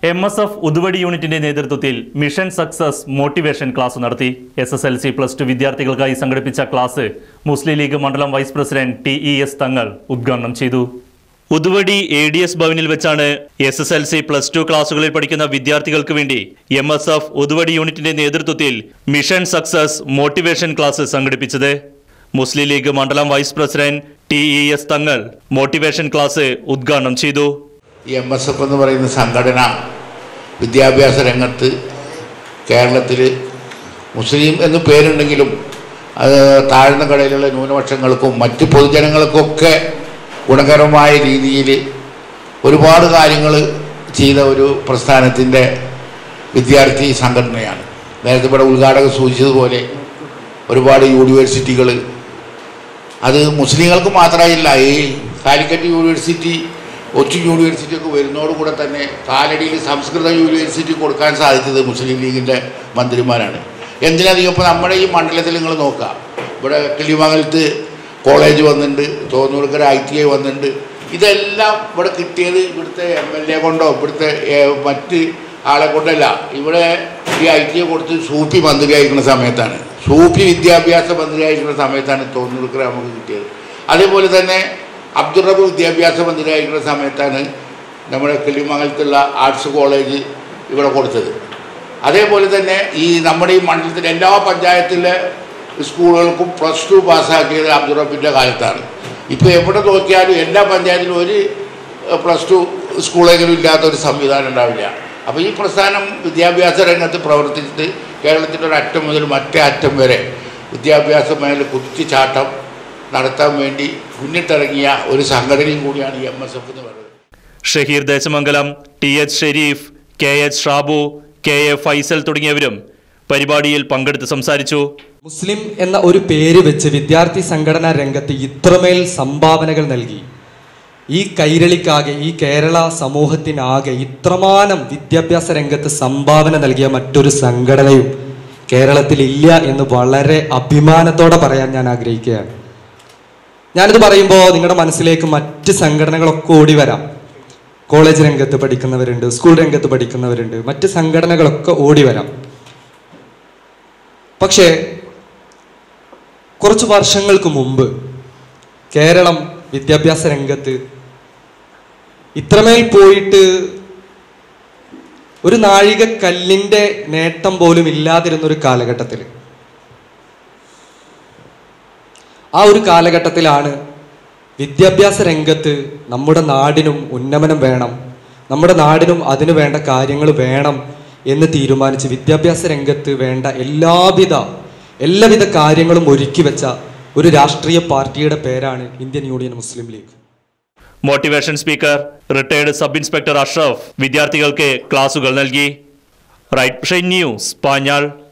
M S F Uthuvadi യൂണിറ്റിന്റെ നേതൃത്വത്തിൽ mission success motivation class നടത്തി S S L C plus two വിദ്യാർത്ഥികൾക്കായി സംഘടിപ്പിച്ച ക്ലാസ് മുസ്ലിം ലീഗ് മണ്ഡലം vice president T E S Thangal ഉദ്ഘാടനം ചെയ്തു ഉതുവടി എ ഡി എസ് ഭവനിൽ വെച്ചാണ് S S L C plus two ക്ലാസുകളിൽ പഠിക്കുന്ന വിദ്യാർത്ഥികൾക്ക് വേണ്ടി എം എസ് എഫ് ഉതുവടി യൂണിറ്റിന്റെ നേതൃത്വത്തിൽ മിഷൻ സക്സസ് മോട്ടിവേഷൻ ക്ലാസ് സംഘടിപ്പിച്ചത് മുസ്ലിം ലീഗ് മണ്ഡലം vice president T E S Thangal motivation class ഉദ്ഘാടനം ചെയ്തു ഈ എം എസ് എഫ് എന്ന് പറയുന്ന സംഘടന വിദ്യാഭ്യാസ രംഗത്ത് കേരളത്തിൽ മുസ്ലിം എന്ന് പേരുണ്ടെങ്കിലും അത് താഴ്ന്ന കടയിലുള്ള ന്യൂനപക്ഷങ്ങൾക്കും മറ്റ് പൊതുജനങ്ങൾക്കൊക്കെ ഗുണകരമായ രീതിയിൽ ഒരുപാട് കാര്യങ്ങൾ ചെയ്ത ഒരു പ്രസ്ഥാനത്തിൻ്റെ വിദ്യാർത്ഥി സംഘടനയാണ് നേരത്തെ ഇവിടെ ഉദ്ഘാടകർ സൂചിച്ചതുപോലെ ഒരുപാട് യൂണിവേഴ്സിറ്റികൾ അത് മുസ്ലിങ്ങൾക്ക് മാത്രമായില്ല ഈ കാലിക്കറ്റ് യൂണിവേഴ്സിറ്റി കൊച്ചി യൂണിവേഴ്സിറ്റി ഒക്കെ വരുന്നതോടുകൂടെ തന്നെ കാലടിയിൽ സംസ്കൃത യൂണിവേഴ്സിറ്റി കൊടുക്കാൻ സാധിച്ചത് മുസ്ലിം ലീഗിൻ്റെ മന്ത്രിമാരാണ് എന്തിനധികം ഇപ്പോൾ നമ്മുടെ ഈ മണ്ഡലത്തിൽ നിങ്ങൾ നോക്കുക ഇവിടെ കിളിമംഗലത്ത് കോളേജ് വന്നിട്ടുണ്ട് തോന്നൂർക്കര ഐ ടി ഐ വന്നിട്ടുണ്ട് ഇതെല്ലാം ഇവിടെ കിട്ടിയത് ഇവിടുത്തെ എം എൽ എ കൊണ്ടോ ഇവിടുത്തെ ഏ, മറ്റ് ആളെ കൊണ്ടല്ല ഇവിടെ ഈ ഐ ടി ഐ കൊടുത്ത് സൂപ്പി മന്ത്രിയായിരിക്കുന്ന സമയത്താണ് സൂപ്പി വിദ്യാഭ്യാസ മന്ത്രിയായിരിക്കുന്ന സമയത്താണ് തോന്നൂർക്കര നമുക്ക് കിട്ടിയത് അതേപോലെ തന്നെ അബ്ദുറബ് വിദ്യാഭ്യാസ മന്ത്രിയായിരിക്കുന്ന സമയത്താണ് നമ്മുടെ കിളിമംഗലത്തുള്ള ആർട്സ് കോളേജ് ഇവിടെ കൊടുത്തത് അതേപോലെ തന്നെ ഈ നമ്മുടെ ഈ മണ്ഡലത്തിലെ എല്ലാ പഞ്ചായത്തിലെ സ്കൂളുകൾക്കും പ്ലസ് ടു പാസ്സാക്കിയത് അബ്ദുറബിൻ്റെ കാലത്താണ് ഇപ്പോൾ എവിടെ നോക്കിയാലും എല്ലാ പഞ്ചായത്തിലും ഒരു പ്ലസ് ടു സ്കൂളെങ്കിലും ഇല്ലാത്ത ഒരു സംവിധാനം ഉണ്ടാവില്ല അപ്പോൾ ഈ പ്രസ്ഥാനം വിദ്യാഭ്യാസ രംഗത്ത് പ്രവർത്തിച്ചിട്ട് കേരളത്തിൻ്റെ ഒരു അറ്റം മുതൽ മറ്റേ അറ്റം വരെ വിദ്യാഭ്യാസ മേഖല കുതിച്ചു ചാട്ടം നടത്താൻ വേണ്ടി മുന്നിട്ടിറങ്ങിയ ഒരു സംഘടനയും കൂടിയാണ് ഈ എം എസ് എഫ് എന്ന് പറയുന്നത് Shaheer Desamangalam T H Sherif K H Shabu K A Faisal തുടങ്ങിയവരും പരിപാടിയിൽ പങ്കെടുത്ത് സംസാരിച്ചു മുസ്ലിം എന്ന ഒരു പേര് വെച്ച് വിദ്യാർത്ഥി സംഘടനാ രംഗത്ത് ഇത്രമേൽ സംഭാവനകൾ നൽകി ഈ കൈരളിക്കാകെ ഈ കേരള സമൂഹത്തിനാകെ ഇത്രമാനം വിദ്യാഭ്യാസ രംഗത്ത് സംഭാവന നൽകിയ മറ്റൊരു സംഘടനയും കേരളത്തിൽ ഇല്ല എന്ന് വളരെ അഭിമാനത്തോടെ പറയാൻ ഞാൻ ആഗ്രഹിക്കുകയാണ് ഞാനിത് പറയുമ്പോൾ നിങ്ങളുടെ മനസ്സിലേക്ക് മറ്റ് സംഘടനകളൊക്കെ ഓടി വരാം കോളേജ് രംഗത്ത് പഠിക്കുന്നവരുണ്ട് സ്കൂൾ രംഗത്ത് പഠിക്കുന്നവരുണ്ട് മറ്റ് സംഘടനകളൊക്കെ ഓടി വരാം പക്ഷേ കുറച്ച് വർഷങ്ങൾക്ക് മുമ്പ് കേരളം വിദ്യാഭ്യാസ രംഗത്ത് ഇത്രമേൽ പോയിട്ട് ഒരു നാഴിക കല്ലിന്റെ നേട്ടം പോലും ഇല്ലാതിരുന്ന ഒരു കാലഘട്ടത്തിൽ ആ ഒരു കാലഘട്ടത്തിലാണ് വിദ്യാഭ്യാസ രംഗത്ത് നമ്മുടെ നാടിനും ഉന്നമനം വേണം നമ്മുടെ നാടിനും അതിനു വേണ്ട കാര്യങ്ങൾ വേണം എന്ന് തീരുമാനിച്ച് വിദ്യാഭ്യാസ രംഗത്ത് വേണ്ട എല്ലാവിധ എല്ലാവിധ കാര്യങ്ങളും ഒരുക്കി വെച്ച ഒരു രാഷ്ട്രീയ പാർട്ടിയുടെ പേരാണ് Indian Union Muslim League motivation speaker retired sub inspector Ashraf വിദ്യാർത്ഥികൾക്ക് ക്ലാസുകൾ നൽകി റൈറ്റ് ന്യൂസ് പാഞ്ഞാൾ